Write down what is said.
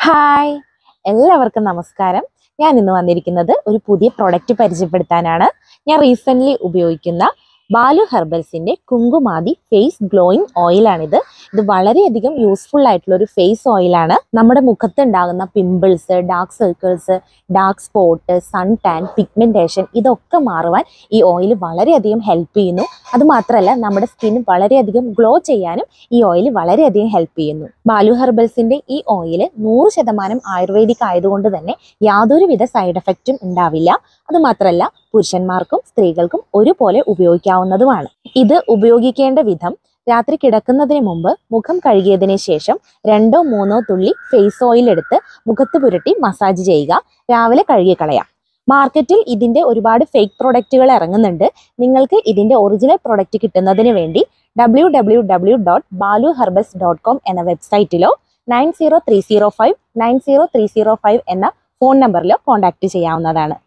hi എല്ലാവർക്കും നമസ്കാരം ഞാൻ ഇന്ന് വന്നിരിക്കുന്നത് ഒരു പുതിയ പ്രൊഡക്റ്റ് പരിചയപ്പെടുത്താനാണ് ഞാൻ റീസെൻ്റ്ലി ഉപയോഗിക്കുന്ന ബാലു ഹെർബൽസിൻ്റെ കുങ്കുമാതി ഫേസ് ഗ്ലോയിങ് ഓയിലാണിത് ഇത് വളരെയധികം യൂസ്ഫുൾ ആയിട്ടുള്ള ഒരു ഫേസ് ഓയിലാണ് നമ്മുടെ മുഖത്ത് ഉണ്ടാകുന്ന pimples dark circles dark spot sun tan pigmentation ഇതൊക്കെ മാറുവാൻ ഈ ഓയിൽ വളരെയധികം ഹെൽപ്പ് ചെയ്യുന്നു അതുമാത്രമല്ല നമ്മുടെ സ്കിൻ വളരെയധികം ഗ്ലോ ചെയ്യാനും ഈ ഓയിൽ വളരെയധികം ഹെൽപ്പ് ചെയ്യുന്നു ബാലു ഹെർബൽസിന്റെ ഈ ഓയിൽ നൂറ് ശതമാനം ആയുർവേദിക് ആയതുകൊണ്ട് തന്നെ യാതൊരുവിധ സൈഡ് എഫക്റ്റും ഉണ്ടാവില്ല അതുമാത്രമല്ല പുരുഷന്മാർക്കും സ്ത്രീകൾക്കും ഒരുപോലെ ഉപയോഗിക്കാവുന്നതുമാണ് ഇത് ഉപയോഗിക്കേണ്ട വിധം രാത്രി കിടക്കുന്നതിന് മുമ്പ് മുഖം കഴുകിയതിന് ശേഷം രണ്ടോ മൂന്നോ തുള്ളി ഫേസ് ഓയിൽ എടുത്ത് മുഖത്ത് പുരട്ടി മസാജ് ചെയ്യുക രാവിലെ കഴുകിക്കളയാം മാർക്കറ്റിൽ ഇതിന്റെ ഒരുപാട് ഫേക്ക് പ്രോഡക്റ്റുകൾ ഇറങ്ങുന്നുണ്ട് നിങ്ങൾക്ക് ഇതിന്റെ ഒറിജിനൽ പ്രോഡക്റ്റ് കിട്ടുന്നതിന് വേണ്ടി W W W dot Balu herbals dot com എന്ന വെബ്സൈറ്റിലോ nine zero three zero five nine zero three zero five എന്ന ഫോൺ നമ്പറിലോ കോൺടാക്ട് ചെയ്യാവുന്നതാണ്